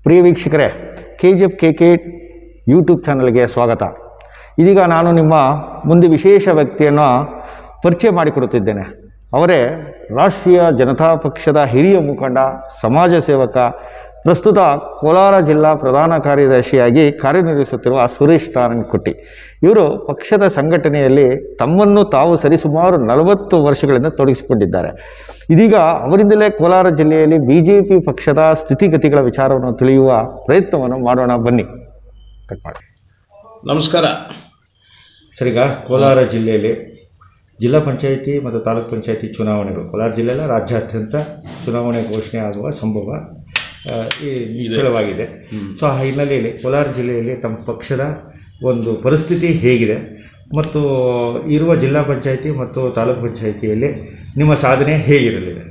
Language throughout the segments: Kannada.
ಪ್ರಿಯ ವೀಕ್ಷಕರೇ K G F K K YouTube ಚಾನಲ್ಗೆ ಸ್ವಾಗತ ಇದೀಗ ನಾನು ನಿಮ್ಮ ಮುಂದೆ ವಿಶೇಷ ವ್ಯಕ್ತಿಯನ್ನು ಪರಿಚಯ ಮಾಡಿಕೊಡುತ್ತಿದ್ದೇನೆ ಅವರೇ ರಾಷ್ಟ್ರೀಯ ಜನತಾ ಪಕ್ಷದ ಹಿರಿಯ ಮುಖಂಡ ಸಮಾಜ ಸೇವಕ ಪ್ರಸ್ತುತ ಕೋಲಾರ ಜಿಲ್ಲಾ ಪ್ರಧಾನ ಕಾರ್ಯದರ್ಶಿಯಾಗಿ ಕಾರ್ಯನಿರ್ವಹಿಸುತ್ತಿರುವ ಸುರೇಶ್ ನಾರಾಯಣಕುಟ್ಟಿ ಇವರು ಪಕ್ಷದ ಸಂಘಟನೆಯಲ್ಲಿ ತಮ್ಮನ್ನು ತಾವು ಸರಿಸುಮಾರು ನಲವತ್ತು ವರ್ಷಗಳಿಂದ ತೊಡಗಿಸಿಕೊಂಡಿದ್ದಾರೆ ಇದೀಗ ಅವರಿಂದಲೇ ಕೋಲಾರ ಜಿಲ್ಲೆಯಲ್ಲಿ ಬಿ ಜೆ ಪಿ ಪಕ್ಷದ ಸ್ಥಿತಿಗತಿಗಳ ವಿಚಾರವನ್ನು ತಿಳಿಯುವ ಪ್ರಯತ್ನವನ್ನು ಮಾಡೋಣ ಬನ್ನಿ ಕಟ್ ಮಾಡಿ ನಮಸ್ಕಾರ ಸರ್ ಈಗ ಕೋಲಾರ ಜಿಲ್ಲೆಯಲ್ಲಿ ಜಿಲ್ಲಾ ಪಂಚಾಯಿತಿ ಮತ್ತು ತಾಲೂಕ್ ಪಂಚಾಯಿತಿ ಚುನಾವಣೆಗಳು ಕೋಲಾರ ಜಿಲ್ಲೆಯಲ್ಲ ರಾಜ್ಯಾದ್ಯಂತ ಚುನಾವಣೆ ಘೋಷಣೆ ಆಗುವ ಸಂಭವ ಆ, ಈ ನಿಶ್ಚಲವಾಗಿದೆ ಸೊ ಆ ಹಿನ್ನೆಲೆಯಲ್ಲಿ ಕೋಲಾರ ಜಿಲ್ಲೆಯಲ್ಲಿ ತಮ್ಮ ಪಕ್ಷದ ಒಂದು ಪರಿಸ್ಥಿತಿ ಹೇಗಿದೆ ಮತ್ತು ಇರುವ ಜಿಲ್ಲಾ ಪಂಚಾಯಿತಿ ಮತ್ತು ತಾಲೂಕ್ ಪಂಚಾಯಿತಿಯಲ್ಲಿ ನಿಮ್ಮ ಸಾಧನೆ ಹೇಗಿರಲಿದೆ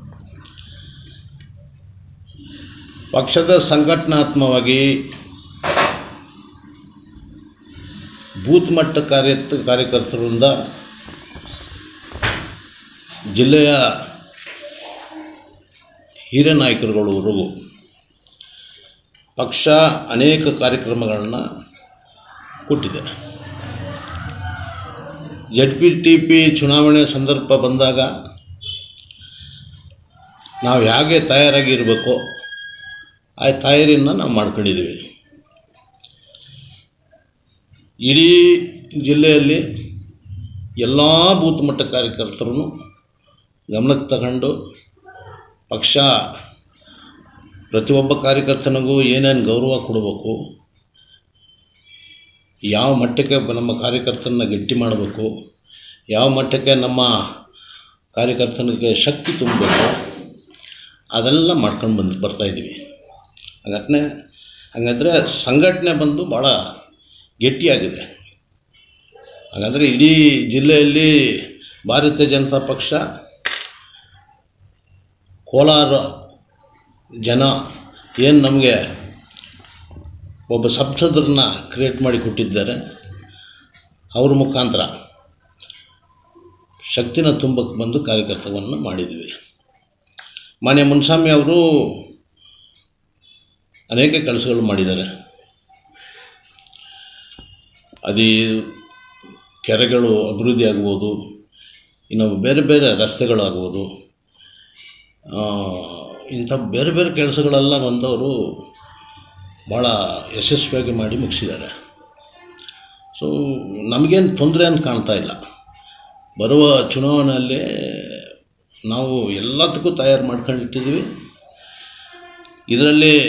ಪಕ್ಷದ ಸಂಘಟನಾತ್ಮಕವಾಗಿ ಬೂತ್ ಮಟ್ಟ ಕಾರ್ಯ ಕಾರ್ಯಕರ್ತರಿಂದ ಜಿಲ್ಲೆಯ ಹಿರಿಯ ನಾಯಕರುಗಳವರೆಗೂ ಪಕ್ಷ ಅನೇಕ ಕಾರ್ಯಕ್ರಮಗಳನ್ನು ಕೊಟ್ಟಿದೆ ಜಡ್ ಪಿ ಟಿ ಪಿ ಚುನಾವಣೆ ಸಂದರ್ಭ ಬಂದಾಗ ನಾವು ಹೇಗೆ ತಯಾರಾಗಿರಬೇಕು ಆ ತಯಾರಿಯನ್ನು ನಾವು ಮಾಡ್ಕೊಂಡಿದ್ದೀವಿ ಇಡೀ ಜಿಲ್ಲೆಯಲ್ಲಿ ಎಲ್ಲ ಬೂತ್ ಮಟ್ಟ ಕಾರ್ಯಕರ್ತರನ್ನು ಗಮನಕ್ಕೆ ತಗೊಂಡು ಪಕ್ಷ ಪ್ರತಿಯೊಬ್ಬ ಕಾರ್ಯಕರ್ತನಿಗೂ ಏನೇನು ಗೌರವ ಕೊಡಬೇಕು ಯಾವ ಮಟ್ಟಕ್ಕೆ ನಮ್ಮ ಕಾರ್ಯಕರ್ತರನ್ನ ಗಟ್ಟಿ ಮಾಡಬೇಕು ಯಾವ ಮಟ್ಟಕ್ಕೆ ನಮ್ಮ ಕಾರ್ಯಕರ್ತನಿಗೆ ಶಕ್ತಿ ತುಂಬಬೇಕು ಅದೆಲ್ಲ ಮಾಡ್ಕೊಂಡು ಬಂದು ಬರ್ತಾಯಿದ್ದೀವಿ ಹಂಗಟ್ನೆ ಹಾಗಾದರೆ ಸಂಘಟನೆ ಬಂದು ಭಾಳ ಗಟ್ಟಿಯಾಗಿದೆ ಹಾಗಾದರೆ ಇಡೀ ಜಿಲ್ಲೆಯಲ್ಲಿ ಭಾರತೀಯ ಜನತಾ ಪಕ್ಷ ಕೋಲಾರ ಜನ ಏನು ನಮಗೆ ಒಬ್ಬ ಸಂಸದರನ್ನ ಕ್ರಿಯೇಟ್ ಮಾಡಿ ಕೊಟ್ಟಿದ್ದಾರೆ ಅವ್ರ ಮುಖಾಂತರ ಶಕ್ತಿನ ತುಂಬಕ್ಕೆ ಬಂದು ಕಾರ್ಯಕರ್ತವನ್ನು ಮಾಡಿದ್ದೀವಿ ಮಾನ್ಯ ಮುನ್ಸ್ವಾಮಿ ಅವರು ಅನೇಕ ಕೆಲಸಗಳು ಮಾಡಿದ್ದಾರೆ ಅದೇ ಕೆರೆಗಳು ಅಭಿವೃದ್ಧಿ ಆಗ್ಬೋದು ಇನ್ನು ಬೇರೆ ಬೇರೆ ರಸ್ತೆಗಳಾಗ್ಬೋದು ಆ, ಇಂಥ ಬೇರೆ ಬೇರೆ ಕೆಲಸಗಳೆಲ್ಲ ಬಂದವರು ಭಾಳ ಯಶಸ್ವಿಯಾಗಿ ಮಾಡಿ ಮುಗಿಸಿದ್ದಾರೆ ಸೊ ನಮಗೇನು ತೊಂದರೆ ಅಂತ ಕಾಣ್ತಾ ಇಲ್ಲ ಬರುವ ಚುನಾವಣೆಯಲ್ಲಿ ನಾವು ಎಲ್ಲದಕ್ಕೂ ತಯಾರು ಮಾಡ್ಕೊಂಡಿಟ್ಟಿದ್ದೀವಿ ಇದರಲ್ಲಿ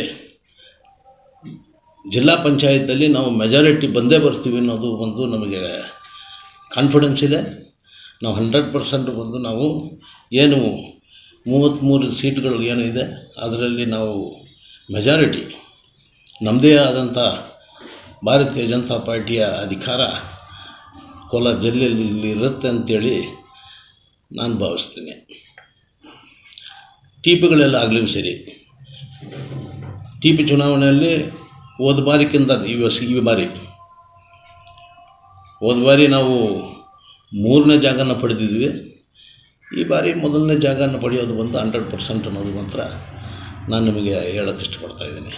ಜಿಲ್ಲಾ ಪಂಚಾಯತಲ್ಲಿ ನಾವು ಮೆಜಾರಿಟಿ ಬಂದೇ ಬರ್ತೀವಿ ಅನ್ನೋದು ಒಂದು ನಮಗೆ ಕಾನ್ಫಿಡೆನ್ಸ್ ಇದೆ ನಾವು ಹಂಡ್ರೆಡ್ ಪರ್ಸೆಂಟ್ ಬಂದು ನಾವು ಏನು ಮೂವತ್ತ್ಮೂರು ಸೀಟ್ಗಳು ಏನು ಇದೆ ಅದರಲ್ಲಿ ನಾವು ಮೆಜಾರಿಟಿ ನಮ್ಮದೇ ಆದಂಥ ಭಾರತೀಯ ಜನತಾ ಪಾರ್ಟಿಯ ಅಧಿಕಾರ ಕೋಲಾರ ಜಿಲ್ಲೆಯಲ್ಲಿ ಇಲ್ಲಿ ಇರುತ್ತೆ ಅಂತೇಳಿ ನಾನು ಭಾವಿಸ್ತೀನಿ ಟಿ ಆಗಲಿ ಸರಿ ಟಿ ಪಿ ಚುನಾವಣೆಯಲ್ಲಿ ಹೋದ ಬಾರಿಕ್ಕಿಂತ ಈ ವರ್ಷ ಈ ಬಾರಿ ಹೋದ ಬಾರಿ ನಾವು ಮೂರನೇ ಜಾಗನ ಪಡೆದಿದ್ವಿ ಈ ಬಾರಿ ಮೊದಲನೇ ಜಾಗನ ಪಡೆಯೋದು ಬಂದು ಹಂಡ್ರೆಡ್ ಪರ್ಸೆಂಟ್ ಅನ್ನೋದು ಮಾತ್ರ ನಾನು ನಿಮಗೆ ಹೇಳೋಕ್ಕೆ ಇಷ್ಟಪಡ್ತಾ ಇದ್ದೀನಿ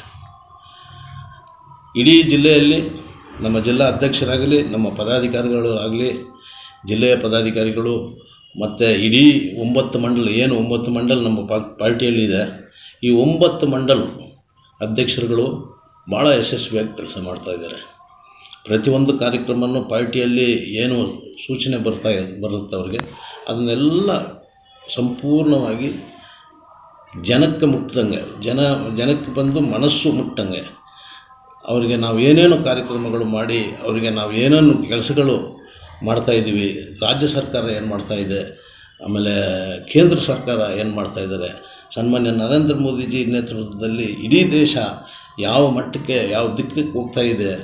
ಇಡೀ ಜಿಲ್ಲೆಯಲ್ಲಿ ನಮ್ಮ ಜಿಲ್ಲಾ ಅಧ್ಯಕ್ಷರಾಗಲಿ ನಮ್ಮ ಪದಾಧಿಕಾರಿಗಳು ಆಗಲಿ ಜಿಲ್ಲೆಯ ಪದಾಧಿಕಾರಿಗಳು ಮತ್ತು ಇಡೀ ಒಂಬತ್ತು ಮಂಡಲ ಏನು ಒಂಬತ್ತು ಮಂಡಲ ನಮ್ಮ ಪಾ- ಪಾರ್ಟಿಯಲ್ಲಿದೆ ಈ ಒಂಬತ್ತು ಮಂಡಲ್ ಅಧ್ಯಕ್ಷರುಗಳು ಭಾಳ ಯಶಸ್ವಿಯಾಗಿ ಕೆಲಸ ಮಾಡ್ತಾಯಿದ್ದಾರೆ ಪ್ರತಿಯೊಂದು ಕಾರ್ಯಕ್ರಮವನ್ನು ಪಾರ್ಟಿಯಲ್ಲಿ ಏನು ಸೂಚನೆ ಬರ್ತಾ ಬರುತ್ತೆ ಅವ್ರಿಗೆ ಅದನ್ನೆಲ್ಲ ಸಂಪೂರ್ಣವಾಗಿ ಜನಕ್ಕೆ ಮುಟ್ಟಂಗೆ ಜನ ಜನಕ್ಕೆ ಬಂದು ಮನಸ್ಸು ಮುಟ್ಟಂಗೆ ಅವರಿಗೆ ನಾವು ಏನೇನು ಕಾರ್ಯಕ್ರಮಗಳು ಮಾಡಿ ಅವರಿಗೆ ನಾವು ಏನೇನು ಕೆಲಸಗಳು ಮಾಡ್ತಾಯಿದ್ದೀವಿ ರಾಜ್ಯ ಸರ್ಕಾರ ಏನು ಮಾಡ್ತಾಯಿದೆ ಆಮೇಲೆ ಕೇಂದ್ರ ಸರ್ಕಾರ ಏನು ಮಾಡ್ತಾಯಿದ್ದಾರೆ ಸನ್ಮಾನ್ಯ ನರೇಂದ್ರ ಮೋದಿಜಿ ನೇತೃತ್ವದಲ್ಲಿ ಇಡೀ ದೇಶ ಯಾವ ಮಟ್ಟಕ್ಕೆ ಯಾವ ದಿಕ್ಕಿಗೆ ಹೋಗ್ತಾ ಇದೆ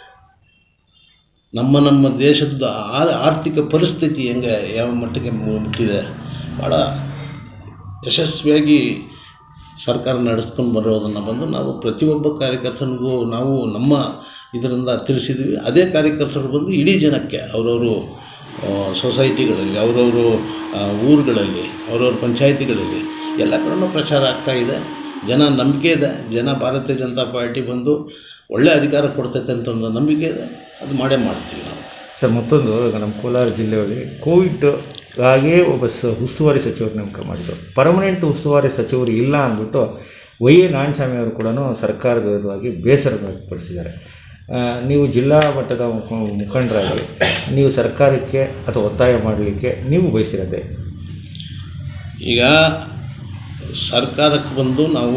ನಮ್ಮ ನಮ್ಮ ದೇಶದ ಆ- ಆರ್ಥಿಕ ಪರಿಸ್ಥಿತಿ ಹೆಂಗೆ ಯಾವ ಮಟ್ಟಿಗೆ ಮು- ಮುಟ್ಟಿದೆ ಭಾಳ ಯಶಸ್ವಿಯಾಗಿ ಸರ್ಕಾರ ನಡೆಸ್ಕೊಂಡು ಬರೋದನ್ನು ಬಂದು ನಾವು ಪ್ರತಿಯೊಬ್ಬ ಕಾರ್ಯಕರ್ತನಿಗೂ ನಾವು ನಮ್ಮ ಇದರಿಂದ ತಿಳಿಸಿದ್ವಿ ಅದೇ ಕಾರ್ಯಕರ್ತರು ಬಂದು ಇಡೀ ಜನಕ್ಕೆ ಅವರವರು ಸೊಸೈಟಿಗಳಲ್ಲಿ ಅವರವರು ಊರುಗಳಲ್ಲಿ ಅವರವ್ರ ಪಂಚಾಯಿತಿಗಳಲ್ಲಿ ಎಲ್ಲ ಕಡೆನೂ ಪ್ರಚಾರ ಆಗ್ತಾ ಇದೆ ಜನ ನಂಬಿಕೆ ಇದೆ ಜನ ಭಾರತೀಯ ಜನತಾ ಪಾರ್ಟಿ ಬಂದು ಒಳ್ಳೆ ಅಧಿಕಾರ ಕೊಡ್ತೈತೆ ಅಂತ ಒಂದು ನಂಬಿಕೆ ಇದೆ ಅದು ಮಾಡೇ ಮಾಡ್ತೀವಿ ನಾವು ಸರ್ ಮತ್ತೊಂದು ಈಗ ನಮ್ಮ ಕೋಲಾರ ಜಿಲ್ಲೆಯಲ್ಲಿ ಕೋವಿಡ್ ಹಾಗೇ ಒಬ್ಬ ಸ ಉಸ್ತುವಾರಿ ಸಚಿವರು ನೇಮಕ ಮಾಡಿದರು ಪರ್ಮನೆಂಟ್ ಉಸ್ತುವಾರಿ ಸಚಿವರು ಇಲ್ಲ ಅಂದ್ಬಿಟ್ಟು ವೈ ಎ ನಾರಾಯಣಸ್ವಾಮಿ ಅವರು ಕೂಡ ಸರ್ಕಾರದ ವಿರುದ್ಧವಾಗಿ ಬೇಸರ ವ್ಯಕ್ತಪಡಿಸಿದ್ದಾರೆ ಆ, ನೀವು ಜಿಲ್ಲಾ ಮಟ್ಟದ ಮುಖ- ಮುಖಂಡರಾಗಿ ನೀವು ಸರ್ಕಾರಕ್ಕೆ ಅಥವಾ ಒತ್ತಾಯ ಮಾಡಲಿಕ್ಕೆ ನೀವು ಬಯಸಿರೋದೆ ಈಗ ಸರ್ಕಾರಕ್ಕೆ ಬಂದು ನಾವು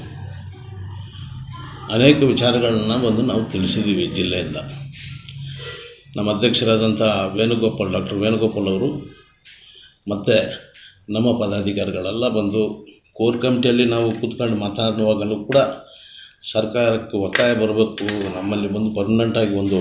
ಅನೇಕ ವಿಚಾರಗಳನ್ನ ಬಂದು ನಾವು ತಿಳಿಸಿದ್ದೀವಿ ಜಿಲ್ಲೆಯಿಂದ ನಮ್ಮ ಅಧ್ಯಕ್ಷರಾದಂಥ ವೇಣುಗೋಪಾಲ್ ಡಾಕ್ಟರ್ ವೇಣುಗೋಪಾಲ್ ಅವರು ಮತ್ತು ನಮ್ಮ ಪದಾಧಿಕಾರಿಗಳೆಲ್ಲ ಬಂದು ಕೋರ್ ಕಮಿಟಿಯಲ್ಲಿ ನಾವು ಕೂತ್ಕೊಂಡು ಮಾತಾಡುವಾಗಲೂ ಕೂಡ ಸರ್ಕಾರಕ್ಕೆ ಒತ್ತಾಯ ಬರಬೇಕು ನಮ್ಮಲ್ಲಿ ಬಂದು ಪರ್ಮನೆಂಟಾಗಿ ಒಂದು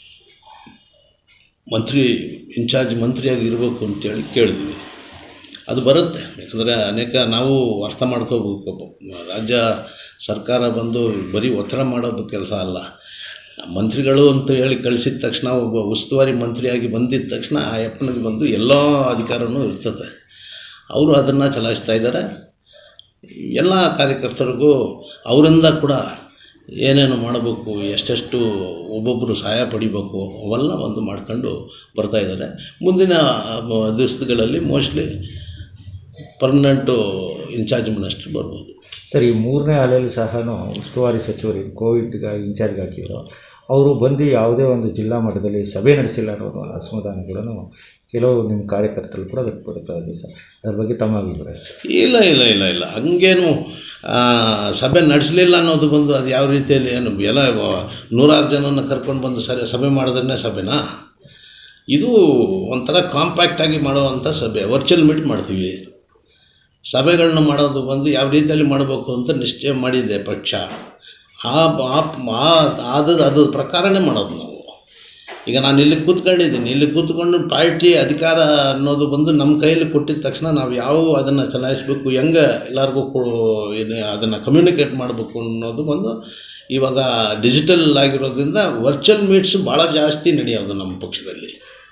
ಮಂತ್ರಿ ಇನ್ಚಾರ್ಜ್ ಮಂತ್ರಿಯಾಗಿ ಇರಬೇಕು ಅಂತೇಳಿ ಕೇಳಿದ್ವಿ ಅದು ಬರುತ್ತೆ ಯಾಕಂದರೆ ಅನೇಕ ನಾವು ಅರ್ಥ ಮಾಡ್ಕೋಬೇಕು ರಾಜ್ಯ ಸರ್ಕಾರ ಬಂದು ಬರೀ ಒತ್ತಡ ಮಾಡೋದು ಕೆಲಸ ಅಲ್ಲ ಮಂತ್ರಿಗಳು ಅಂತ ಹೇಳಿ ಕಳಿಸಿದ ತಕ್ಷಣ ಒಬ್ಬ ಉಸ್ತುವಾರಿ ಮಂತ್ರಿಯಾಗಿ ಬಂದಿದ್ದ ತಕ್ಷಣ ಆ ಯಪ್ಪನಿಗೆ ಬಂದು ಎಲ್ಲ ಅಧಿಕಾರವೂ ಇರ್ತದೆ ಅವರು ಅದನ್ನು ಚಲಾಯಿಸ್ತಾ ಇದ್ದಾರೆ ಎಲ್ಲ ಕಾರ್ಯಕರ್ತರಿಗೂ ಅವರಿಂದ ಕೂಡ ಏನೇನು ಮಾಡಬೇಕು ಎಷ್ಟೆಷ್ಟು ಒಬ್ಬೊಬ್ಬರು ಸಹಾಯ ಪಡಿಬೇಕು ಅವೆಲ್ಲ ಒಂದು ಮಾಡ್ಕೊಂಡು ಬರ್ತಾ ಇದ್ದಾರೆ ಮುಂದಿನ ಮ- ದಿವಸಗಳಲ್ಲಿ ಮೋಸ್ಟ್ಲಿ ಪರ್ಮನೆಂಟು ಇನ್ಚಾರ್ಜ್ ಮಿನಿಸ್ಟರ್ ಬರ್ಬೋದು ಸರ್ ಈ ಮೂರನೇ ಅಲೆಯಲ್ಲಿ ಸಹ ಉಸ್ತುವಾರಿ ಸಚಿವರಿಗೆ ಕೋವಿಡ್ಗೆ ಇನ್ಚಾರ್ಜ್ ಹಾಕಿದ್ರು ಅವರು ಬಂದು ಯಾವುದೇ ಒಂದು ಜಿಲ್ಲಾ ಮಟ್ಟದಲ್ಲಿ ಸಭೆ ನಡೆಸಿಲ್ಲ ಅನ್ನೋದು ಒಂದು ಅಸಮಾಧಾನ ಕೂಡ ಕೆಲವು ನಿಮ್ಮ ಕಾರ್ಯಕರ್ತರು ಕೂಡ ವ್ಯಕ್ತಪಡ್ತಾ ಇದೆ ಸರ್ ಅದ್ರ ಬಗ್ಗೆ ತಮ್ಮ ಅಭಿಪ್ರಾಯ ಇಲ್ಲ ಇಲ್ಲ ಇಲ್ಲ ಇಲ್ಲ ಹಂಗೇನು ಆ, ಸಭೆ ನಡೆಸಲಿಲ್ಲ ಅನ್ನೋದು ಬಂದು ಅದು ಯಾವ ರೀತಿಯಲ್ಲಿ ಏನು ಎಲ್ಲ ವ- ನೂರಾರು ಜನನ ಕರ್ಕೊಂಡು ಬಂದು ಸರಿ ಸಭೆ ಮಾಡಿದ್ರೆ ಸಭೆನಾ ಇದು ಒಂಥರ ಕಾಂಪ್ಯಾಕ್ಟಾಗಿ ಮಾಡುವಂಥ ಸಭೆ ವರ್ಚುವಲ್ ಮೀಟ್ ಮಾಡ್ತೀವಿ ಸಭೆಗಳನ್ನ ಮಾಡೋದು ಬಂದು ಯಾವ ರೀತಿಯಲ್ಲಿ ಮಾಡಬೇಕು ಅಂತ ನಿಶ್ಚಯ ಮಾಡಿದೆ ಪಕ್ಷ ಆ ಆ ಅದು ಅದು ಪ್ರಕಾರನೇ ಮಾಡೋದು ನಾವು ಈಗ ನಾನು ಇಲ್ಲಿ ಕೂತ್ಕೊಂಡಿದ್ದೀನಿ ಇಲ್ಲಿ ಕೂತ್ಕೊಂಡು ಪಾರ್ಟಿ ಅಧಿಕಾರ ಅನ್ನೋದು ಬಂದು ನಮ್ಮ ಕೈಯಲ್ಲಿ ಕೊಟ್ಟಿದ ತಕ್ಷಣ ನಾವು ಯಾವ ಅದನ್ನು ಚಲಾಯಿಸಬೇಕು ಹೆಂಗೆ ಎಲ್ಲರಿಗೂ ಕೊ ಇದು ಅದನ್ನು ಕಮ್ಯುನಿಕೇಟ್ ಮಾಡಬೇಕು ಅನ್ನೋದು ಬಂದು ಇವಾಗ ಡಿಜಿಟಲ್ ಆಗಿರೋದ್ರಿಂದ ವರ್ಚುವಲ್ ಮೀಟ್ಸ್ ಭಾಳ ಜಾಸ್ತಿ ನಡೆಯೋದು ನಮ್ಮ ಪಕ್ಷದಲ್ಲಿ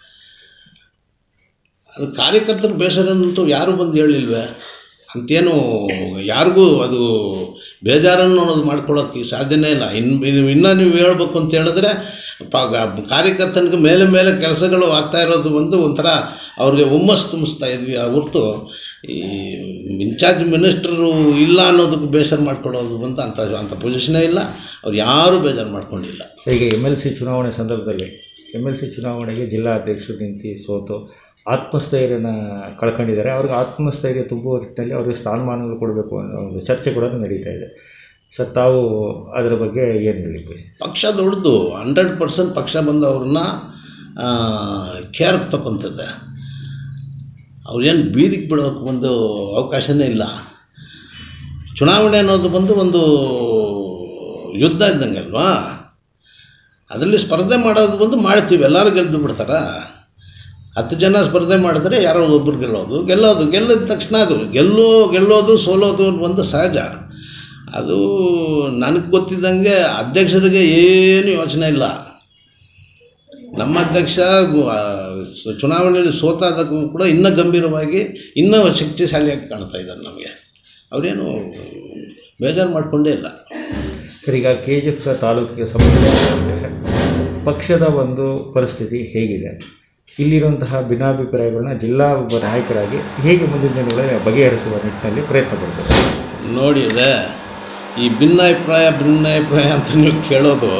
ಅದು ಕಾರ್ಯಕರ್ತರ ಬೇಸರನ್ನಂತೂ ಯಾರೂ ಬಂದು ಹೇಳಿಲ್ವೇ ಅಂತೇನು ಯಾರಿಗೂ ಅದು ಬೇಜಾರನ್ನು ಅನ್ನೋದು ಮಾಡ್ಕೊಳ್ಳೋಕ್ಕೆ ಸಾಧ್ಯನೇ ಇಲ್ಲ ಇನ್ನು ಇನ್ನೂ ನೀವು ಹೇಳ್ಬೇಕು ಅಂತ ಹೇಳಿದ್ರೆ ಪ ಗ- ಕಾರ್ಯಕರ್ತನಿಗೆ ಮೇಲೆ ಮೇಲೆ ಕೆಲಸಗಳು ಆಗ್ತಾ ಇರೋದು ಒಂದು ಒಂಥರ ಅವ್ರಿಗೆ ಹುಮ್ಮಸ್ಸು ತುಂಬಿಸ್ತಾ ಇದ್ವಿ ಆ ಹೊರ್ತು ಈ ಇನ್ಚಾರ್ಜ್ ಮಿನಿಸ್ಟ್ರು ಇಲ್ಲ ಅನ್ನೋದಕ್ಕೆ ಬೇಸರ ಮಾಡ್ಕೊಳ್ಳೋದು ಅಂತ ಅಂಥ ಅಂಥ ಪೊಸಿಷನೇ ಇಲ್ಲ ಅವ್ರು ಯಾರೂ ಬೇಜಾರು ಮಾಡ್ಕೊಂಡಿಲ್ಲ ಈಗ ಎಮ್ ಎಲ್ ಸಿ ಚುನಾವಣೆ ಸಂದರ್ಭದಲ್ಲಿ ಎಮ್ ಎಲ್ ಸಿ ಚುನಾವಣೆಗೆ ಜಿಲ್ಲಾ ಅಧ್ಯಕ್ಷರು ನಿಂತು ಸೋತು ಆತ್ಮಸ್ಥೈರ್ಯನ ಕಳ್ಕೊಂಡಿದ್ದಾರೆ ಅವ್ರಿಗೆ ಆತ್ಮಸ್ಥೈರ್ಯ ತುಂಬುವ ನಿಟ್ಟಿನಲ್ಲಿ ಅವರಿಗೆ ಸ್ಥಾನಮಾನಗಳು ಕೊಡಬೇಕು ಅನ್ನೋ ಒಂದು ಚರ್ಚೆ ಕೂಡ ನಡೀತಾ ಇದೆ ಸರ್ ತಾವು ಅದರ ಬಗ್ಗೆ ಏನು ಹೇಳಿ ಬಯಸ್ತೀರಿ ಪಕ್ಷ ದೊಡ್ಡದು ಹಂಡ್ರೆಡ್ ಪರ್ಸೆಂಟ್ ಪಕ್ಷ ಬಂದು ಅವ್ರನ್ನ ಕೇರ್ಗೆ ತಗೊತದೆ ಅವ್ರೇನು ಬೀದಿಗೆ ಬಿಡೋಕೆ ಒಂದು ಅವಕಾಶನೇ ಇಲ್ಲ ಚುನಾವಣೆ ಅನ್ನೋದು ಬಂದು ಒಂದು ಯುದ್ಧ ಇದ್ದಂಗೆ ಅಲ್ವಾ ಅದರಲ್ಲಿ ಸ್ಪರ್ಧೆ ಮಾಡೋದು ಬಂದು ಮಾಡ್ತೀವಿ ಎಲ್ಲರೂ ಗೆದ್ದು ಬಿಡ್ತಾರ ಹತ್ತು ಜನ ಸ್ಪರ್ಧೆ ಮಾಡಿದ್ರೆ ಯಾರೋ ಒಬ್ಬರು ಗೆಲ್ಲೋದು ಗೆಲ್ಲೋದು ಗೆಲ್ಲಿದ ತಕ್ಷಣ ಅದು ಗೆಲ್ಲೋ ಗೆಲ್ಲೋದು ಸೋಲೋದು ಒಂದು ಸಹಜ ಅದು ನನಗೆ ಗೊತ್ತಿದ್ದಂಗೆ ಅಧ್ಯಕ್ಷರಿಗೆ ಏನು ಯೋಚನೆ ಇಲ್ಲ ನಮ್ಮ ಅಧ್ಯಕ್ಷ ಆ, ಸ- ಚುನಾವಣೆಯಲ್ಲಿ ಸೋತಾದಕ್ಕೂ ಕೂಡ ಇನ್ನೂ ಗಂಭೀರವಾಗಿ ಇನ್ನೂ ಶಕ್ತಿಶಾಲಿಯಾಗಿ ಕಾಣ್ತಾ ಇದ್ದಾರೆ ನಮಗೆ ಅವರೇನು ಬೇಜಾರು ಮಾಡಿಕೊಂಡೇ ಇಲ್ಲ ಸರ್ ಈಗ ಕೆ ಜಿ ಎಫ್ ತಾಲೂಕಿಗೆ ಸಂಬಂಧಿಸಿದಂತೆ ಪಕ್ಷದ ಒಂದು ಪರಿಸ್ಥಿತಿ ಹೇಗಿದೆ ಇಲ್ಲಿರುವಂತಹ ಭಿನ್ನಾಭಿಪ್ರಾಯಗಳನ್ನ ಜಿಲ್ಲಾ ಒಬ್ಬ ನಾಯಕರಾಗಿ ಹೇಗೆ ಮುಂದಿನ ದಿನಗಳಲ್ಲಿ ಬಗೆಹರಿಸುವ ನಿಟ್ಟಿನಲ್ಲಿ ಪ್ರಯತ್ನ ಪಡ್ತಾರೆ ನೋಡಿ ಅದೇ ಈ ಭಿನ್ನಾಭಿಪ್ರಾಯ ಭಿನ್ನಾಭಿಪ್ರಾಯ ಅಂತ ನೀವು ಕೇಳೋದು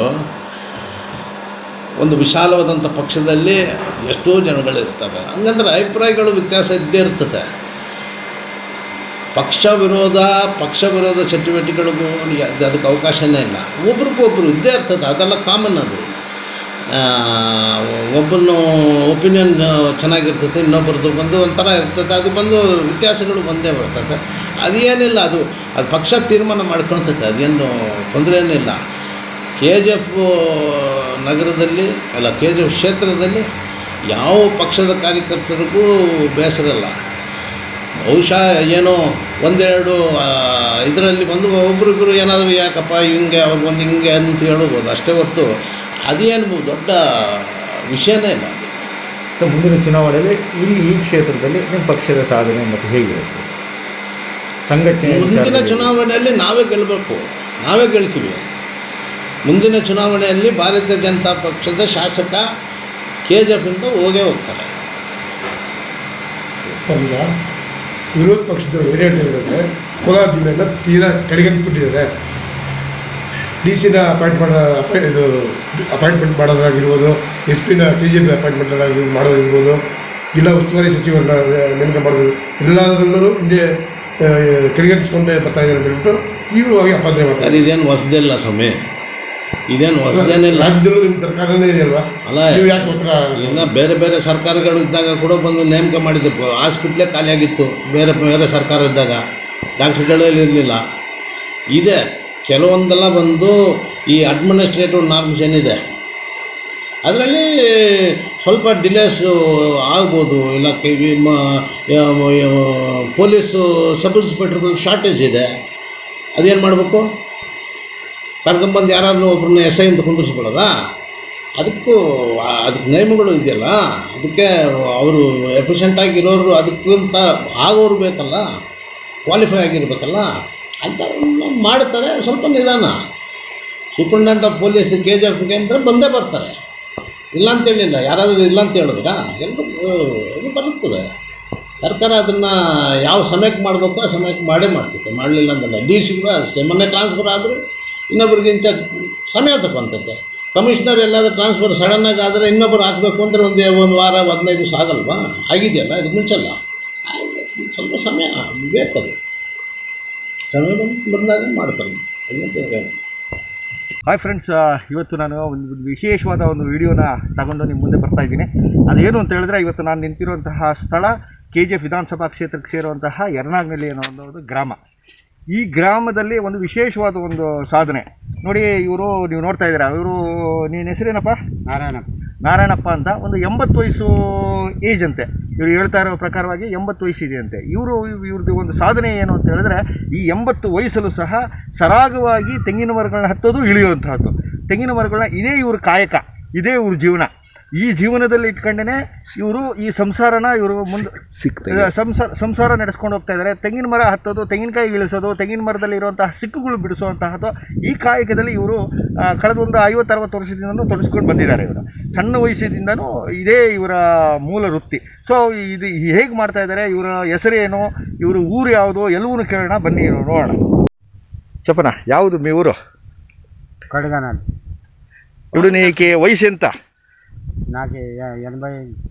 ಒಂದು ವಿಶಾಲವಾದಂಥ ಪಕ್ಷದಲ್ಲಿ ಎಷ್ಟೋ ಜನಗಳಿರ್ತವೆ ಹಂಗಂದ್ರೆ ಅಭಿಪ್ರಾಯಗಳು ವ್ಯತ್ಯಾಸ ಇದ್ದೇ ಇರ್ತದೆ ಪಕ್ಷ ವಿರೋಧ ಪಕ್ಷ ವಿರೋಧ ಚಟುವಟಿಕೆಗಳಿಗೂ ಯ- ಅದಕ್ಕೆ ಅವಕಾಶನೇ ಇಲ್ಲ ಒಬ್ರಿಗೊಬ್ರು ಇದ್ದೇ ಇರ್ತದೆ ಅದೆಲ್ಲ ಕಾಮನ್ ಅದು ಆ, ಒಬ್ಬನು ಒಪಿನಿಯನ್ ಚೆನ್ನಾಗಿರ್ತದೆ ಇನ್ನೊಬ್ಬರದ್ದು ಬಂದು ಒಂಥರ ಇರ್ತದೆ ಅದು ಬಂದು ವ್ಯತ್ಯಾಸಗಳು ಬಂದೇ ಬರ್ತದೆ ಅದೇನಿಲ್ಲ ಅದು ಅದು ಪಕ್ಷ ತೀರ್ಮಾನ ಮಾಡ್ಕೊಳ್ತೈತೆ ಅದೇನು ತೊಂದರೆ ಏನಿಲ್ಲ ಕೆ ಜಿ ಎಫ್ ನಗರದಲ್ಲಿ ಅಲ್ಲ ಕೆ ಜಿ ಎಫ್ ಕ್ಷೇತ್ರದಲ್ಲಿ ಯಾವ ಪಕ್ಷದ ಕಾರ್ಯಕರ್ತರಿಗೂ ಬೇಸರಲ್ಲ ಬಹುಶಃ ಏನೋ ಒಂದೆರಡು ಇದರಲ್ಲಿ ಬಂದು ಒಬ್ರಿಬ್ರು ಏನಾದರೂ ಯಾಕಪ್ಪ ಹಿಂಗೆ ಅವ್ರು ಒಂದು ಹಿಂಗೆ ಅಂತ ಹೇಳ್ಬೋದು ಅಷ್ಟೇ ಹೊರತು ಅದೇನು ದೊಡ್ಡ ವಿಷಯನೇ ಇಲ್ಲ ಅದು. ಸೊ ಮುಂದಿನ ಚುನಾವಣೆಯಲ್ಲಿ ಇಲ್ಲಿ ಈ ಕ್ಷೇತ್ರದಲ್ಲಿ ನಿಮ್ಮ ಪಕ್ಷದ ಸಾಧನೆ ಮತ್ತು ಹೇಗಿರುತ್ತೆ ಸಂಘಟನೆ ಮುಂದಿನ ಚುನಾವಣೆಯಲ್ಲಿ ನಾವೇ ಗೆಲ್ಲಬೇಕು ನಾವೇ ಗೆಲ್ತೀವಿ ಮುಂದಿನ ಚುನಾವಣೆಯಲ್ಲಿ ಭಾರತೀಯ ಜನತಾ ಪಕ್ಷದ ಶಾಸಕ ಕೆ ಜಿ ಎಫಿಂದ ಹೋಗೇ ಹೋಗ್ತಾರೆ ಸರ್ ಈಗ ವಿರೋಧ ಪಕ್ಷದವರು ಏನು ಹೇಳ್ತಿದ್ದಾರೆ ಕೋಲಾರ ಜಿಲ್ಲೆಯನ್ನು ತೀರಾ ಕಡೆಗಣಿಸ್ಬಿಟ್ಟಿದ್ದಾರೆ ಡಿ ಸಿನ ಅಪಾಯಿಂಟ್ ಮಾಡೋ ಅಪಾಯಿಂಟ್ ಇದು ಅಪಾಯಿಂಟ್ಮೆಂಟ್ ಮಾಡೋದಾಗಿರ್ಬೋದು ಎಸ್ ಪಿನ ಕೆ ಜಿ ಪಿ ಅಪಾಯಿಂಟ್ಮೆಂಟ್ ಮಾಡೋದಿರ್ಬೋದು ಜಿಲ್ಲಾ ಉಸ್ತುವಾರಿ ಸಚಿವರನ್ನ ನೇಮಕ ಮಾಡೋದು ಎಲ್ಲದರಲ್ಲೂ ಹಿಂದೆ ಆ, ಕಡೆಗಣಿಸ್ಕೊಂಡೇ ಬರ್ತಾ ಇದ್ದಾರೆ ಅಂತ ಹೇಳ್ಬಿಟ್ಟು ತೀವ್ರವಾಗಿ ಅಪಾದನೆ ಮಾಡ್ತಾರೆ ಸರ್ ಇದೇನು ಹೊಸದಿಲ್ಲ ಸ್ವಾಮಿ ಇದೇನು ಹೊಸದೇನಿಲ್ಲ ರಾಜ್ಯದಲ್ಲೂ ನಿಮ್ಮ ಸರ್ಕಾರನೇ ಇದೆಯಲ್ವಾ ಅಲ್ಲ ನೀವು ಯಾಕೆ ಉತ್ತರ ಇನ್ನು ಬೇರೆ ಬೇರೆ ಸರ್ಕಾರಗಳು ಇದ್ದಾಗ ಕೂಡ ಬಂದು ನೇಮಕ ಮಾಡಿದ್ದು ಹಾಸ್ಪಿಟ್ಲೇ ಖಾಲಿಯಾಗಿತ್ತು ಬೇರೆ ಬೇರೆ ಸರ್ಕಾರ ಇದ್ದಾಗ ಡಾಕ್ಟ್ರುಗಳೇ ಇರಲಿಲ್ಲ ಇದೆ ಕೆಲವೊಂದೆಲ್ಲ ಬಂದು ಈ ಅಡ್ಮಿನಿಸ್ಟ್ರೇಟಿವ್ ನಾರ್ಮ್ಸ್ ಏನಿದೆ ಅದರಲ್ಲಿ ಸ್ವಲ್ಪ ಡಿಲೇಸು ಆಗ್ಬೋದು ಇಲ್ಲ ಕೆ- ವಿ- ಮ- ಯ- ಮ- ಯ- ಪೊಲೀಸು ಸಬ್ ಇನ್ಸ್ಪೆಕ್ಟರ್ಗಳು ಶಾರ್ಟೇಜ್ ಇದೆ ಅದೇನು ಮಾಡಬೇಕು ಕರ್ಕೊಂಬಂದು ಯಾರನ್ನು ಒಬ್ಬರನ್ನ ಎಸ್ ಐ ಅಂತ ಕುಂದಿಸ್ಬಿಡೋದಾ ಅದಕ್ಕೂ ಆ- ಅದಕ್ಕೆ ನಿಯಮಗಳು ಇದೆಯಲ್ಲ ಅದಕ್ಕೆ ಅವರು ಎಫಿಷಿಯೆಂಟ್ ಆಗಿರೋರು ಅದಕ್ಕಿಂತ ಆಗೋರು ಬೇಕಲ್ಲ ಕ್ವಾಲಿಫೈ ಆಗಿರ್ಬೇಕಲ್ಲ ಅಂಥವ್ರನ್ನ ಮಾಡ್ತಾರೆ ಸ್ವಲ್ಪ ನಿಧಾನ superintendent of police K G ಎಫ್ಗೆ ಅಂದರೆ ಬಂದೇ ಬರ್ತಾರೆ ಇಲ್ಲ ಅಂತ ಹೇಳಿಲ್ಲ ಯಾರಾದರೂ ಇಲ್ಲ ಅಂತ ಹೇಳಿದ್ರಾ ಎಲ್ಲರೂ ಇದು ಬರುತ್ತದೆ ಸರ್ಕಾರ ಅದನ್ನು ಯಾವ ಸಮಯಕ್ಕೆ ಮಾಡಬೇಕು ಆ ಸಮಯಕ್ಕೆ ಮಾಡೇ ಮಾಡ್ತಿತ್ತು ಮಾಡಲಿಲ್ಲ ಅಂತಲ್ಲ ಡಿ ಸಿಗೂ ಅಷ್ಟೇ ಮೊನ್ನೆ ಟ್ರಾನ್ಸ್ಫರ್ ಆದರೂ ಇನ್ನೊಬ್ರಿಗೆ ಇಂಥ ಸಮಯ ತಗೊಂತೈತೆ ಕಮಿಷನರ್ ಎಲ್ಲಾದರೂ ಟ್ರಾನ್ಸ್ಫರ್ ಸಡನ್ನಾಗಿ ಆದರೆ ಇನ್ನೊಬ್ಬರು ಹಾಕಬೇಕು ಅಂದರೆ ಒಂದು ಒಂದು ವಾರ ಹದಿನೈದು ದಿವಸ ಆಗಲ್ವಾ ಆಗಿದೆಯಲ್ಲ ಇದು ಮುಂಚೆಲ್ಲ ಆಯ್ತು, ಸ್ವಲ್ಪ ಸಮಯ ಬೇಕದು ಸಮಯ ಬಂದು ಬಂದಾಗ ಮಾಡ್ತಾರೆ ಅದಂತ ಹಾಯ್ ಫ್ರೆಂಡ್ಸ್ ಇವತ್ತು ನಾನು ಒಂದು ವಿಶೇಷವಾದ ಒಂದು ವಿಡಿಯೋನ ತಗೊಂಡು ನಿಮ್ಮ ಮುಂದೆ ಬರ್ತಾ ಇದ್ದೀನಿ ಅದೇನು ಅಂತ ಹೇಳಿದ್ರೆ ಇವತ್ತು ನಾನು ನಿಂತಿರುವಂತಹ ಸ್ಥಳ ಕೆ ಜಿ ಎಫ್ ವಿಧಾನಸಭಾ ಕ್ಷೇತ್ರಕ್ಕೆ ಸೇರುವಂತಹ ಯರ್ನಾಗ್ನಳ್ಳಿ ಅನ್ನೋ ಒಂದು ಒಂದು ಗ್ರಾಮ ಈ ಗ್ರಾಮದಲ್ಲಿ ಒಂದು ವಿಶೇಷವಾದ ಒಂದು ಸಾಧನೆ ನೋಡಿ ಇವರು ನೀವು ನೋಡ್ತಾ ಇದ್ದೀರಾ ಇವರು ನೀನು ಹೆಸರೇನಪ್ಪ ನಾರಾಯಣಪ್ಪ ನಾರಾಯಣಪ್ಪ ಅಂತ ಒಂದು ಎಂಬತ್ತು ವಯಸ್ಸು ಏಜ್ ಅಂತೆ ಇವರು ಹೇಳ್ತಾ ಇರೋ ಪ್ರಕಾರವಾಗಿ ಎಂಬತ್ತು ವಯಸ್ಸಿದೆ ಅಂತೆ ಇವರು ಇವ್ರದ್ದು ಒಂದು ಸಾಧನೆ ಏನು ಅಂತ ಹೇಳಿದ್ರೆ ಈ ಎಂಬತ್ತು ವಯಸ್ಸಲ್ಲೂ ಸಹ ಸರಾಗವಾಗಿ ತೆಂಗಿನ ಮರಗಳನ್ನ ಹತ್ತೋದು ಇಳಿಯುವಂತಹದ್ದು ತೆಂಗಿನ ಮರಗಳನ್ನ ಇದೇ ಇವ್ರ ಕಾಯಕ ಇದೇ ಇವ್ರ ಜೀವನ ಈ ಜೀವನದಲ್ಲಿ ಇಟ್ಕೊಂಡೇ ಇವರು ಈ ಸಂಸಾರನ ಇವರು ಮುಂದೆ ಸಂಸಾರ ಸಂಸಾರ ನಡೆಸ್ಕೊಂಡು ಹೋಗ್ತಾ ಇದ್ದಾರೆ ತೆಂಗಿನ ಮರ ಹತ್ತೋದು ತೆಂಗಿನಕಾಯಿ ಇಳಿಸೋದು ತೆಂಗಿನ ಮರದಲ್ಲಿ ಇರುವಂತಹ ಸಿಕ್ಕುಗಳು ಬಿಡಿಸುವಂತಹದ್ದು ಈ ಕಾಯಕದಲ್ಲಿ ಇವರು ಆ, ಕಳೆದ ಒಂದು ಐವತ್ತು ಅರವತ್ತು ವರ್ಷದಿಂದನೂ ತೊಡಸ್ಕೊಂಡು ಬಂದಿದ್ದಾರೆ ಇವರು ಸಣ್ಣ ವಯಸ್ಸಿನಿಂದನೂ ಇದೇ ಇವರ ಮೂಲ ವೃತ್ತಿ ಸೊ ಇದು ಹೇಗೆ ಮಾಡ್ತಾ ಇದ್ದಾರೆ ಇವರ ಹೆಸರೇನು ಇವರು ಊರು ಯಾವುದು ಎಲ್ಲವೂ ಕೇಳೋಣ ಬನ್ನಿ ನೋಡೋಣ ಚಪ್ಪನ ಯಾವುದು ಮೀ ಊರು ಕಡ್ಗನ ఇప్పుడు నీకు వయసు ఎంత నాకు ఎ- ఎనభై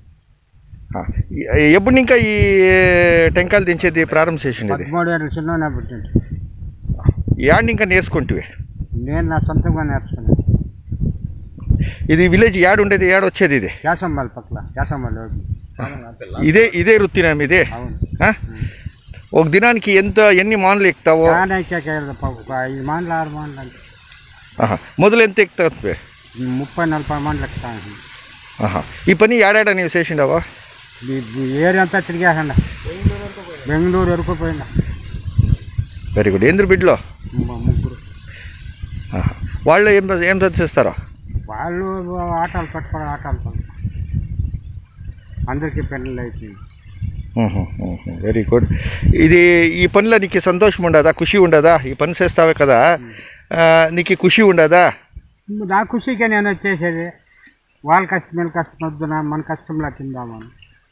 ఎప్పుడు ఇంకా ఈ టెంకాయలు దించేది ప్రారంభించేసింది ఇది పదమూడు ఏళ్ళు చిన్న పుట్టింది యాడ్ ఇంకా నేర్చుకుంటివి నేను నా సొంతంగా నేర్చుకున్నాను ఇది విలేజ్ యాడ్ ఉండేది యాడ్ వచ్చేది ఇది కేసంబల్ పక్కల కేసంబల్ రోడ్డు ఇదే ఇదే వృత్తినా మీది అవును ఆ? ఒక దినానికి ఎంత ఎన్ని మాన్లు ఎక్కుతావో చాలా ఎక్కాక ఒక ఐదు మండలు ఆరు మండలు అంటే ఆహా. మొదలు ఎంత ఎక్కుతావు ముప్పై నలభై మండలు ఎక్కుతాను ఆహా. ఈ పని ఏడాడ నీవు చేసిండావా ఈ- ఈ ఏరియా అంతా తిరిగేసండి బెంగళూరు వరకు పోయిందా వెరీ గుడ్ ఎందుకు బిడ్లో ము- ముగ్గురు ఆహా. వాళ్ళు ఏం ఏం చేస్తారో వాళ్ళు ఆటలు పట్టుకోవడం ఆటలు పట్టుకోవడం అందరికీ పెళ్ళిళ్ళు అయిపోయింది వెరీ గుడ్ ఇది ఈ పనిలో నీకు సంతోషం ఉండదా ఖుషి ఉండదా ఈ పని చేస్తావే కదా ఆ, నీకు ఖుషి ఉండదా నా ఖుషిగా నేను వచ్చేసేది వాళ్ళ కష్టం వీళ్ళ కష్టం వద్దు నా- మన కష్టంలో తిందామని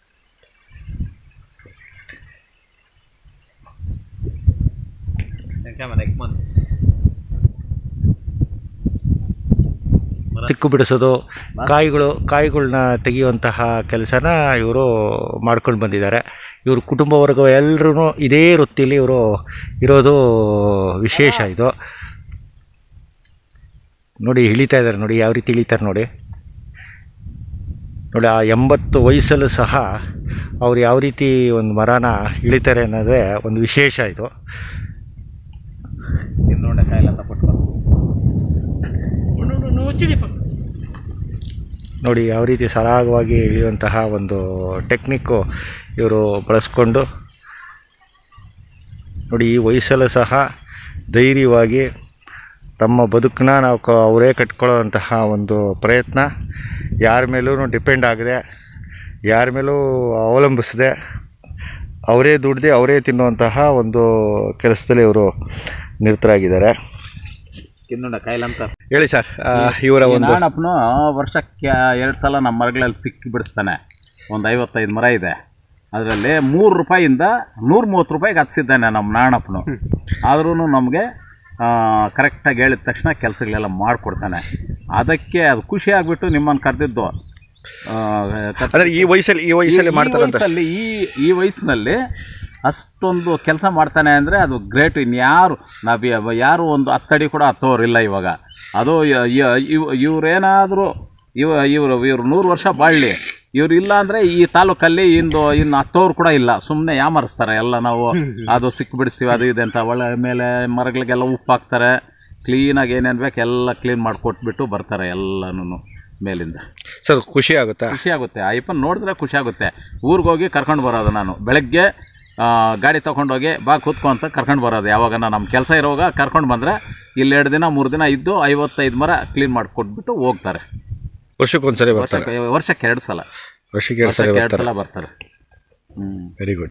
ತಿಕ್ಕು ಬಿಡಿಸೋದು ಕಾಯಿಗಳು ಕಾಯಿಗಳನ್ನ ತೆಗೆಯುವಂತಹ ಕೆಲಸನ ಇವರು ಮಾಡ್ಕೊಂಡು ಬಂದಿದ್ದಾರೆ ಇವರು ಕುಟುಂಬ ವರ್ಗ ಎಲ್ಲರೂ ಇದೇ ವೃತ್ತಿಲಿ ಇವರು ಇರೋದು ವಿಶೇಷ ಇದು ನೋಡಿ ಇಳಿತಾ ಇದ್ದಾರೆ ನೋಡಿ ಯಾವ ರೀತಿ ಇಳಿತಾರೆ ನೋಡಿ ನೋಡಿ ಆ ಎಂಬತ್ತು ವಯಸ್ಸಲ್ಲೂ ಸಹ ಅವ್ರು ಯಾವ ರೀತಿ ಒಂದು ಮರನ ಇಳಿತಾರೆ ಅನ್ನೋದೇ ಒಂದು ವಿಶೇಷ ಇದು ನೋಡಿ ಕಾಯಿಲೆಲ್ಲ ನೋಡಿ ಯಾವ ರೀತಿ ಸರಾಗವಾಗಿ ಇಳಿಯುವಂತಹ ಒಂದು ಟೆಕ್ನಿಕ್ಕು ಇವರು ಬಳಸ್ಕೊಂಡು ನೋಡಿ ಈ ವಯಸ್ಸಲ್ಲೂ ಸಹ ಧೈರ್ಯವಾಗಿ ತಮ್ಮ ಬದುಕನ್ನ ನಾವು ಕ ಅವರೇ ಕಟ್ಕೊಳ್ಳೋವಂತಹ ಒಂದು ಪ್ರಯತ್ನ ಯಾರ ಮೇಲೂ ಡಿಪೆಂಡ್ ಆಗದೆ ಯಾರ ಮೇಲೂ ಅವಲಂಬಿಸದೆ ಅವರೇ ದುಡ್ದು ಅವರೇ ತಿನ್ನುವಂತಹ ಒಂದು ಕೆಲಸದಲ್ಲಿ ಇವರು ನಿರತರಾಗಿದ್ದಾರೆ ಕಿನ್ನೊಂಡ ಕಾಯಿಲಂತ ಹೇಳಿ ಸರ್ ಆ, ಇವರ ಈ ಒಂದು ನಾಣಪ್ಪನು ವರ್ಷಕ್ಕೆ ಎರಡು ಸಲ ನಮ್ಮ ಮರಗಳಲ್ಲಿ ಸಿಕ್ಕಿ ಬಿಡಿಸ್ತಾನೆ ಒಂದು ಐವತ್ತೈದು ಮರ ಇದೆ ಅದರಲ್ಲಿ ಮೂರು ರೂಪಾಯಿಂದ ನೂರ ಮೂವತ್ತು ರೂಪಾಯಿಗೆ ಹಚ್ಸಿದ್ದಾನೆ ನಮ್ಮ ನಾಣಪ್ಪನು ಆದ್ರೂ ನಮಗೆ ಕರೆಕ್ಟಾಗಿ ಹೇಳಿದ ತಕ್ಷಣ ಕೆಲಸಗಳೆಲ್ಲ ಮಾಡಿಕೊಡ್ತಾನೆ ಅದಕ್ಕೆ ಅದು ಖುಷಿ ಆಗಿಬಿಟ್ಟು ನಿಮ್ಮನ್ನು ಕರೆದಿದ್ದು ಅಂದ್ರೆ ಈ ವಯಸ್ಸಲ್ಲಿ ಈ ವಯಸ್ಸಲ್ಲಿ ಮಾಡ್ತಾರಂತ ವಯಸ್ಸಲ್ಲಿ ಈ ಈ ವಯಸ್ಸಿನಲ್ಲಿ ಅಷ್ಟೊಂದು ಕೆಲಸ ಮಾಡ್ತಾನೆ ಅಂದರೆ ಅದು ಗ್ರೇಟ್ ಇನ್ಯಾರು ನಾವು ಯ- ಯಾರು ಒಂದು ಹತ್ತಡಿ ಕೂಡ ಹತ್ತೋರಿಲ್ಲ ಇವಾಗ ಅದು ಯ- ಯ- ಇವ್- ಇವ್ರೇನಾದರೂ ಇವ ಇವರು ಇವ್ರು ನೂರು ವರ್ಷ ಬಾಳಲಿ ಇವ್ರು ಇಲ್ಲ ಅಂದರೆ ಈ ತಾಲೂಕಲ್ಲಿ ಇಂದು ಇನ್ನು ಹತ್ತೋರು ಕೂಡ ಇಲ್ಲ ಸುಮ್ಮನೆ ಯಾಮರಿಸ್ತಾರೆ ಎಲ್ಲ ನಾವು ಅದು ಸಿಕ್ಕಿಬಿಡಿಸ್ತೀವಿ ಅದು ಇದೆ ಅಂತ ಒಳ್ಳೆ ಮೇಲೆ ಮರಗಳಿಗೆಲ್ಲ ಉಪ್ಪು ಹಾಕ್ತಾರೆ ಕ್ಲೀನಾಗಿ ಏನೇನು ಬೇಕು ಎಲ್ಲ ಕ್ಲೀನ್ ಮಾಡಿಕೊಟ್ಬಿಟ್ಟು ಬರ್ತಾರೆ ಎಲ್ಲನೂ ಮೇಲಿಂದ ಸರ್ ಖುಷಿ ಆಗುತ್ತಾ ಖುಷಿ ಆಗುತ್ತೆ ಅಯ್ಯಪ್ಪನ ನೋಡಿದ್ರೆ ಖುಷಿ ಆಗುತ್ತೆ ಊರಿಗೆ ಹೋಗಿ ಕರ್ಕೊಂಡು ಬರೋದು ನಾನು ಬೆಳಗ್ಗೆ ಆ, ಗಾಡಿ ತೊಗೊಂಡೋಗಿ ಬಾ ಕೂತ್ಕೊ ಅಂತ ಕರ್ಕೊಂಡು ಬರೋದು ಯಾವಾಗ ನಮ್ಮ ಕೆಲಸ ಇರೋವಾಗ ಕರ್ಕೊಂಡು ಬಂದರೆ ಇಲ್ಲಿ ಎರಡು ದಿನ ಮೂರು ದಿನ ಇದ್ದು ಐವತ್ತೈದು ಮರ ಕ್ಲೀನ್ ಮಾಡಿಕೊಟ್ಬಿಟ್ಟು ಹೋಗ್ತಾರೆ ವರ್ಷಕ್ಕೊಂದ್ಸರಿ ಬರ್ತಾರೆ ವರ್ಷಕ್ಕೆ ವರ್ಷಕ್ಕೆ ಎರಡು ಸಲ ವರ್ಷಕ್ಕೆ ಎರಡು ಸರಿ ವರ್ಷಕ್ಕೆ ಎರಡು ಬರ್ತಾರೆ ಸಲ ಬರ್ತಾರೆ ಹ್ಞೂ ವೆರಿ ಗುಡ್